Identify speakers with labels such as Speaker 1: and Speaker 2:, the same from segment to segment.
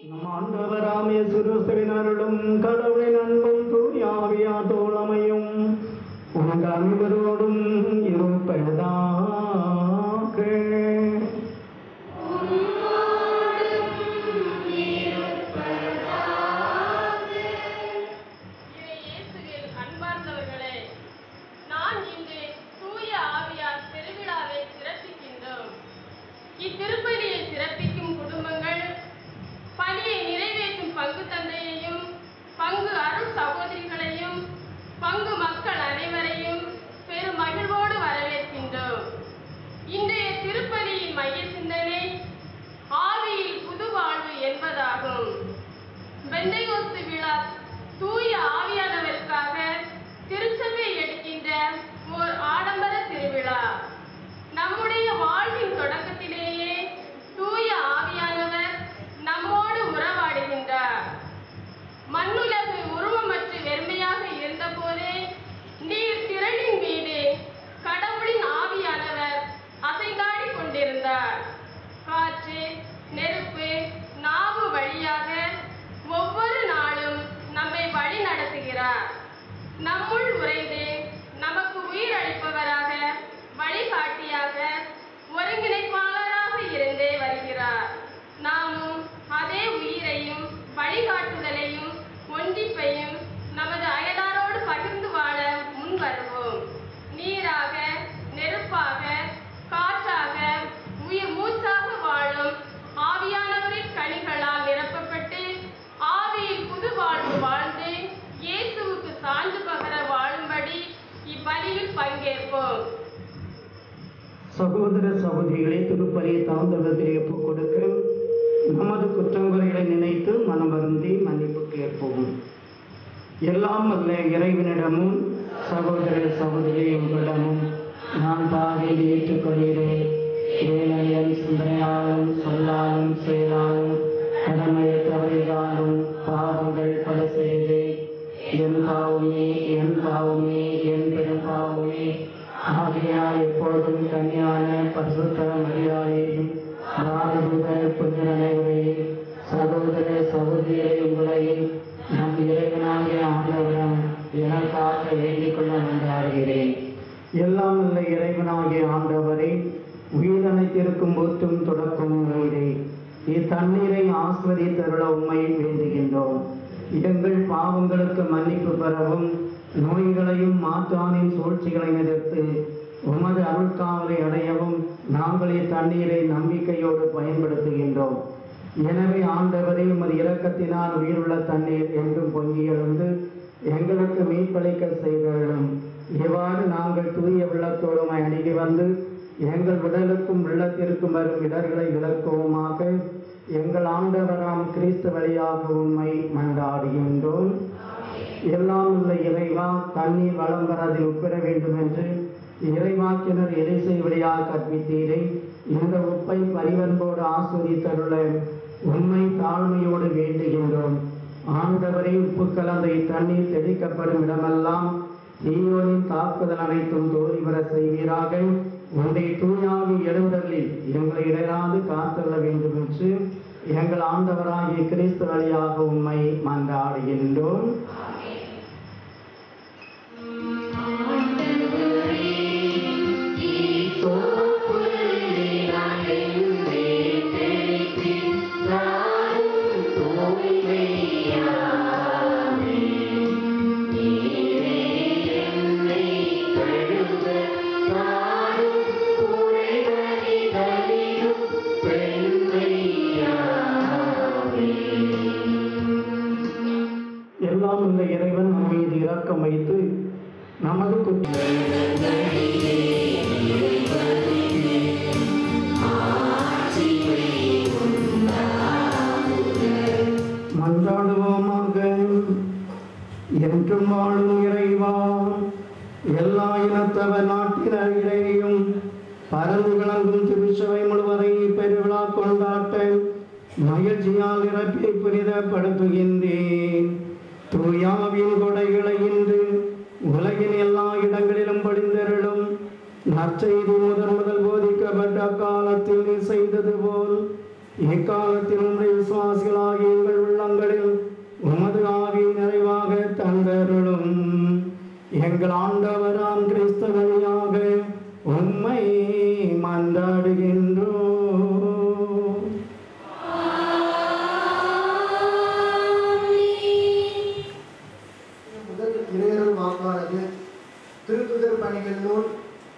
Speaker 1: நம் ஆண்டவராமே சிறுசவினருடும் கடவுளின் அன்பும் தூயாவியா தோழமையும் உங்க அனைவரோடும் இருப்பதாக
Speaker 2: இறை இயேசுவில் அன்பார்ந்தவர்களே நான் இன்று தூய ஆவியார் பெருவிழாவை சிறப்பிக்கின்றோம் இத்திருப்பலியை சிறப்பிக்கும் குடும்பங்கள் பணியை நிறைவேற்றும் பங்கு தந்தையையும் பங்கு அருள் சகோதரிகளையும் பங்கு மக்கள் அனைவரையும் பெரும் மகிழ்வோடு வரவேற்கின்றோம் இன்றைய திருப்பலியின் மைய சிந்தனை ஆவியில் புது வாழ்வு என்பதாகும் பெந்தைகோஸ்து விழா தூய ஆவியானவருக்காக திருச்சபை எடுக்கின்ற ஓர் ஆடம்பர திருவிழா நம்முடைய வாழ்வின் தொடக்கத்திலேயே தூய ஆவியானவர் நம்மோடு உறவாடுகின்றார் மண்ணுலகு உருவமற்று வெறுமையாக இருந்தபோதே நீர் திரளின் மீது கடவுளின் ஆவியானவர் அசைந்தாடி கொண்டிருந்தார் காற்று நெருப்பு நாவு வழியாக ஒவ்வொரு நாளும் நம்மை வழி நடத்துகிறார் நம்முள் உறைந்து நமக்கு உயிர் அளிப்பவராக வழிகாட்டியாக ஒருங்கிணைப்பாளராக இருந்தே வருகிறார் நாமும் அதே உயிரையும் வழிகாட்டுதலையும் ஒன்றிப்பையும் நமது அயலாரோடு பகிர்ந்து வாழ முன் வருவோம் நீராக நெருப்பாக காற்றாக உயிர் மூச்சாக வாழும் ஆவியானவரின் கனிகளால் நிரப்பப்பட்டு ஆவியில் புது வாழ்வு வாழ்ந்து இயேசுவுக்கு சான்று பகர வாழும்படி இப்பலியில் பங்கேற்போம்
Speaker 1: சகோதர சகோதரிகளை திருப்பலியை தாழ்ந்தவர்களே ஒப்புக் கொடுக்க நமது குற்றங்குறைகளை நினைத்து மனம் வருந்தி மன்னிப்பு கேட்போம் எல்லாம் அல்ல இறைவனிடமும் சகோதர சகோதரி உங்களிடமும் நான் பாதையில் ஏற்றுக்கொள்கிறேன் ஏழையன் சிந்தனையாலும் சொல்லாலும் செயலாலும் கடமையை தவறினாலும் பாவங்கள் பல செய்தேன் என் பாவமே என் பாவமே என் பெரும் பாவமே ஆகையால் எப்பொழுதும் கன்னியான பரிசுத்த மரியாதையும் பாரதூதர் புனிதனைவரையும் சகோதர சகோதரிகளை உங்களையும் நம் இறைவனாகிய ஆண்டவரம் எனக்காக வேண்டிக் கொள்ள வந்தாடுகிறேன் எல்லாம் உள்ள இறைவனாகிய ஆண்டவரை உயிரணைத்திருக்கும் போற்றும் தொடக்கும் உயிரே இத்தண்ணீரை ஆஸ்வதித்தருள உண்மை வேண்டுகின்றோம் எங்கள் பாவங்களுக்கு மன்னிப்பு பெறவும் நோய்களையும் மாற்றானின் சூழ்ச்சிகளையும் எதிர்த்து உமது அருள்காவலை அடையவும் நாங்கள் இத்தண்ணீரை நம்பிக்கையோடு பயன்படுத்துகின்றோம் எனவே ஆண்டவரே உமது இரக்கத்தினால் உயிருள்ள தண்ணீர் என்றும் பொங்கி எழுந்து எங்களுக்கு மீட்பளிக்க செய்தருளும் இவ்வாறு நாங்கள் தூய உள்ளத்தோடுமாய் அணுகி வந்து எங்கள் உடலுக்கும் உள்ளத்திற்கும் வரும் இடர்களை விளக்குவோமாக எங்கள் ஆண்டவராம் கிறிஸ்து வழியாக உண்மை மன்றாடுகின்றோம் எல்லாம் உள்ள இறைவா தண்ணீர் வளம் வராதில் உட்பெற வேண்டும் என்று இறைவாக்கினர் எலிசை வழியாக கற்பித்தீரை இந்த உப்பை பரிவன்போடு ஆஸ்வதித்தருள உண்மை தாழ்மையோடு வேண்டுகின்றோம் ஆண்டவரே உப்பு கலந்த இத்தண்ணீர் தெளிக்கப்படும் இடமெல்லாம் தீயோனின் தாக்குதல் அனைத்தும் தோல்வி வர செய்வீராக உன்னை தூயாவி எழுந்தலில் எங்களை இடையாது காத்தள்ள வேண்டும் என்று எங்கள் ஆண்டவராகிய கிறிஸ்து வழியாக உண்மை மன்றாடுகின்றோம் எல்லாம் உள்ள இறைவன் நம் மீது இரக்கம் வைத்து நமது குற்ற மன்றாடுவோமாக என்றும் வாழும் இறைவா எல்லா இனத்தவர் நாட்டினரிடையும் பரந்து விளங்கும் திருச்சபை முழுவதை பெருவிழா கொண்டாட்ட மகிழ்ச்சியால் இறப்பை புனிதப்படுத்துகின்றேன் தூயாவின் கொடைகளை இன்று உலகின் எல்லா இடங்களிலும் படிந்தருளும் நற்செய்தி முதன் முதல் போதிக்கப்பட்ட காலத்தில் நீ செய்தது போல் இக்காலத்தில் உடைய விசுவாசிகளாகிய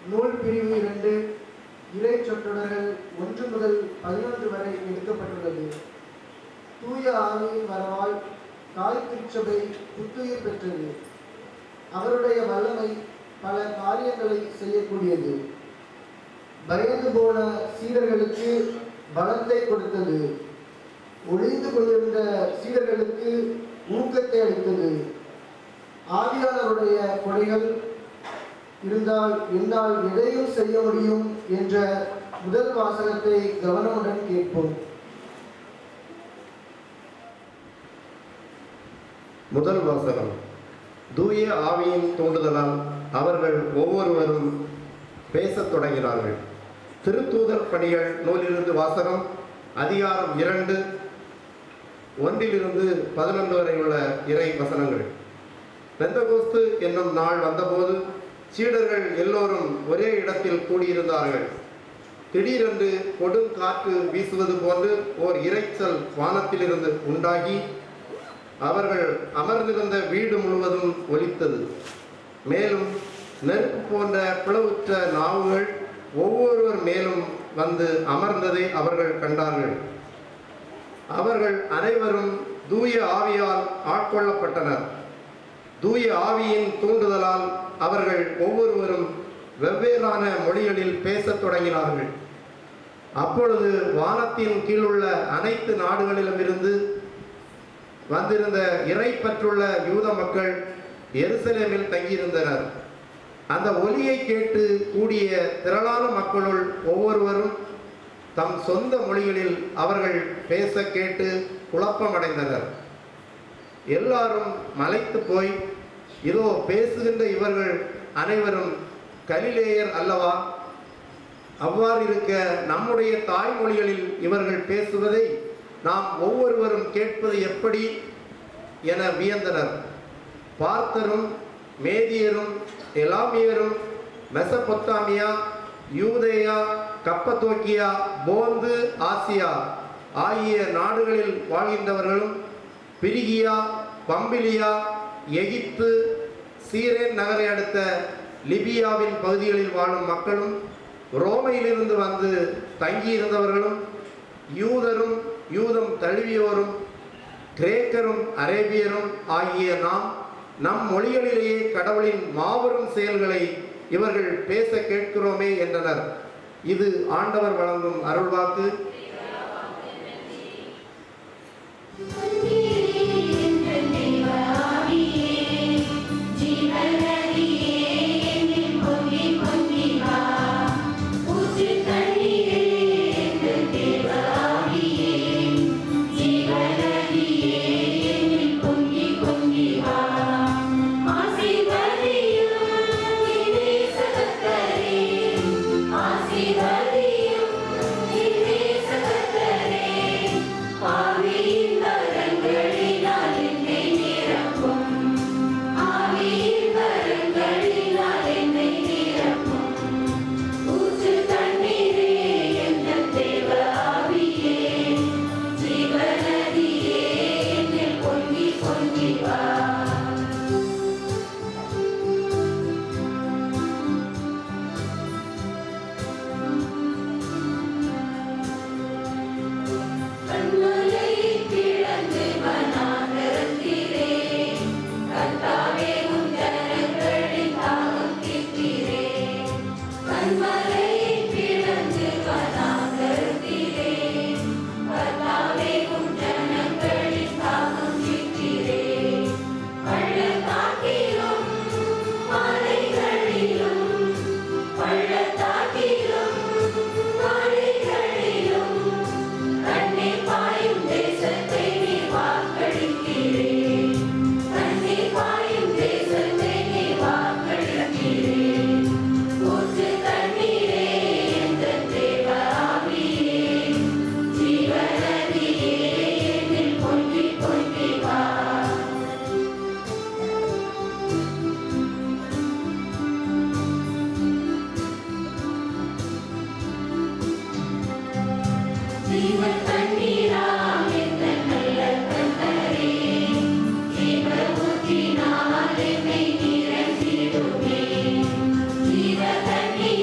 Speaker 3: நூல் பிரிவு இரண்டு இறை சொற்றொடர்கள் ஒன்று முதல் பதினொன்று வரை எடுக்கப்பட்டுள்ளது தூய ஆவியின் வரவால் தாய் திருச்சபை புத்துயிர் பெற்றது அவருடைய வல்லமை பல காரியங்களை செய்யக்கூடியது பயந்து போன சீடர்களுக்கு பலத்தை கொடுத்தது ஒளிந்து கொண்டிருந்த சீடர்களுக்கு ஊக்கத்தை அளித்தது ஆவியானவருடைய கொடைகள் இருந்தால் என்னால் எதையும் செய்ய முடியும் என்ற முதல் வாசகத்தை கவனமுடன் கேட்போம்
Speaker 4: முதல் வாசகம் தூய ஆவியின் தூண்டுதலால் அவர்கள் ஒவ்வொருவரும் பேசத் தொடங்கினார்கள் திருத்தூதர் பணிகள் நூலிலிருந்து வாசகம் அதிகாரம் இரண்டு ஒன்றிலிருந்து பதினொன்று வரை உள்ள இறை வசனங்கள் பெந்தகோஸ்து என்னும் நாள் வந்தபோது சீடர்கள் எல்லோரும் ஒரே இடத்தில் கூடியிருந்தார்கள் திடீரென்று கொடுங்காற்று வீசுவது போன்று ஓர் இரைச்சல் வானத்திலிருந்து உண்டாகி அவர்கள் அமர்ந்திருந்த வீடு முழுவதும் ஒலித்தது மேலும் நெருப்பு போன்ற பிளவுற்ற நாவுகள் ஒவ்வொருவர் மேலும் வந்து அமர்ந்ததை அவர்கள் கண்டார்கள் அவர்கள் அனைவரும் தூய ஆவியால் ஆட்கொள்ளப்பட்டனர் தூய ஆவியின் தூண்டுதலால் அவர்கள் ஒவ்வொருவரும் வெவ்வேறான மொழிகளில் பேசத் தொடங்கினார்கள் அப்பொழுது வானத்தின் கீழுள்ள அனைத்து நாடுகளிலுமிருந்து வந்திருந்த இறைப்பற்றுள்ள யூத மக்கள் எருசலேமில் தங்கியிருந்தனர் அந்த ஒலியை கேட்டு கூடிய திரளான மக்களுள் ஒவ்வொருவரும் தம் சொந்த மொழிகளில் அவர்கள் பேச கேட்டு குழப்பமடைந்தனர் எல்லாரும் மலைத்து போய் இதோ பேசுகின்ற இவர்கள் அனைவரும் கலிலேயர் அல்லவா அவ்வாறு இருக்க நம்முடைய தாய்மொழிகளில் இவர்கள் பேசுவதை நாம் ஒவ்வொருவரும் கேட்பது எப்படி என வியந்தனர் பார்த்தரும் மேதியரும் எலாமியரும் மெசபொத்தாமியா யூதேயா கப்பத்தோக்கியா போந்து ஆசியா ஆகிய நாடுகளில் வாழ்கின்றவர்களும் பிரிகியா பம்பிலியா எகிப்து சீரேன் நகரை அடுத்த லிபியாவின் பகுதிகளில் வாழும் மக்களும் ரோமையிலிருந்து வந்து தங்கியிருந்தவர்களும் யூதரும் யூதம் தழுவியோரும் கிரேக்கரும் அரேபியரும் ஆகிய நாம் நம் மொழிகளிலேயே கடவுளின் மாபெரும் செயல்களை இவர்கள் பேச கேட்கிறோமே என்றனர் இது ஆண்டவர் வழங்கும் அருள்வாக்கு
Speaker 5: ஜீவ தண்ணீர்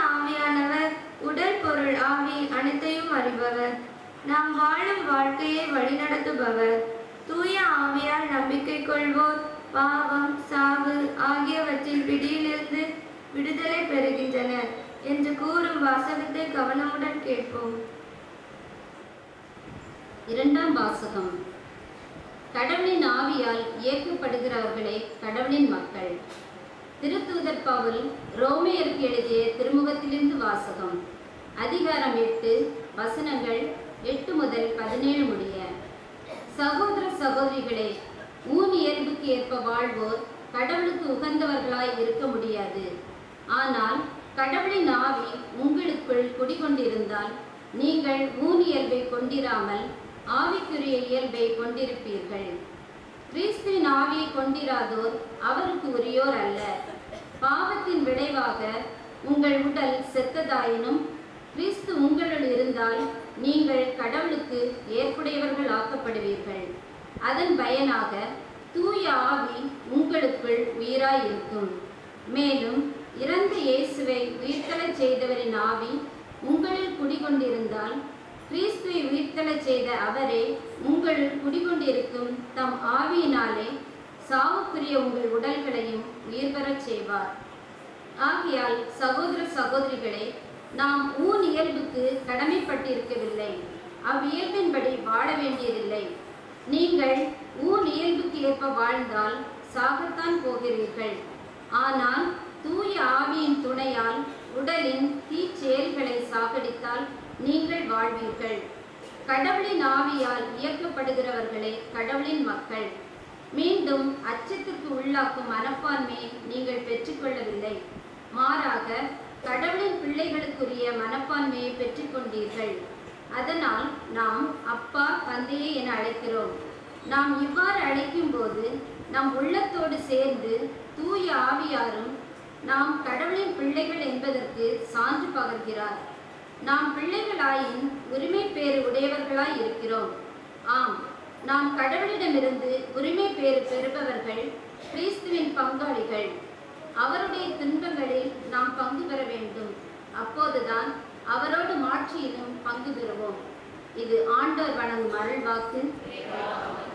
Speaker 5: ஆவியானவர் உடல் பொருள் ஆவி அனைத்தையும் அறிபவர் நாம் வாழும் வாழ்க்கையை வழிநடத்துபவர் தூய ஆவியால் நம்பிக்கை கொள்வோர் பாவம் சாவு ஆகியவற்றின் பிடியிலிருந்து விடுதலை பெறுகின்றனர் என்று கூறும் வாசகத்தை கவனமுடன் கேட்போம்
Speaker 6: இரண்டாம் வாசகம் கடவுளின் ஆவியால் இயக்கப்படுகிறவர்களே கடவுளின் மக்கள் திருத்தூதர் பவுல் ரோமையருக்கு எழுதிய திருமுகத்திலிருந்து வாசகம் அதிகாரம் எட்டு வசனங்கள் எட்டு முதல் பதினேழு முடிய சகோதர சகோதரிகளே ஊன் இயல்புக்கு ஏற்ப வாழ்வோர் கடவுளுக்கு உகந்தவர்களாய் இருக்க முடியாது ஆனால் கடவுளின் ஆவி உங்களுக்குள் குடிகொண்டிருந்தால் நீங்கள் ஊன் இயல்பை கொண்டிராமல் ஆவிக்குரிய இயல்பை கொண்டிருப்பீர்கள் கிறிஸ்துவின் ஆவியை கொண்டிராதோர் அவருக்கு உரியோர் அல்ல பாவத்தின் விளைவாக உங்கள் உடல் செத்ததாயினும் கிறிஸ்து உங்களுள் இருந்தால் நீங்கள் கடவுளுக்கு ஏற்புடையவர்கள் ஆக்கப்படுவீர்கள் அதன் பயனாக தூய ஆவி உங்களுக்குள் உயிராயிருக்கும் மேலும் இறந்த இயேசுவை உயிர்த்தெழச் செய்தவரின் ஆவி உங்களில் குடிகொண்டிருந்தால் கிறிஸ்துவை உயிர்த்தெழச் செய்த அவரே உங்களுள் குடிகொண்டிருக்கும் தம் ஆவியினாலே சாவுக்குரிய உங்கள் உடல்களையும் உயிர் பெறச் செய்வார் ஆகையால் சகோதர சகோதரிகளே நாம் ஊன் இயல்புக்கு கடமைப்பட்டிருக்கவில்லை அவ்வியல்பின்படி வாழ வேண்டியதில்லை நீங்கள் ஊன் இயல்புக்கு ஏற்ப வாழ்ந்தால் சாகத்தான் போகிறீர்கள் ஆனால் தூய ஆவியின் துணையால் உடலின் தீச்செயல்களை சாகடித்தால் நீங்கள் வாழ்வீர்கள் கடவுளின் ஆவியால் இயக்கப்படுகிறவர்களே கடவுளின் மக்கள் மீண்டும் அச்சத்திற்கு உள்ளாக்கும் மனப்பான்மையை நீங்கள் பெற்றுக்கொள்ளவில்லை மாறாக கடவுளின் பிள்ளைகளுக்குரிய மனப்பான்மையை பெற்றுக்கொண்டீர்கள் அதனால் நாம் அப்பா தந்தையே என அழைக்கிறோம் நாம் இவ்வாறு அழைக்கும்போது நம் உள்ளத்தோடு சேர்ந்து தூய ஆவியாரும் நாம் கடவுளின் பிள்ளைகள் என்பதற்கு சான்று பகர்கிறார் நாம் பிள்ளைகளாயின் உரிமை பேறு உடையவர்களாய் இருக்கிறோம் ஆம் நாம் கடவுளிடமிருந்து உரிமை பேறு பெறுபவர்கள் கிறிஸ்துவின் பங்காளிகள் அவருடைய துன்பங்களில் நாம் பங்கு பெற வேண்டும் அப்போதுதான் அவரோடு மாட்சியிலும் பங்கு பெறுவோம் இது ஆண்டோர் வழங்கும் அருள்வாக்கு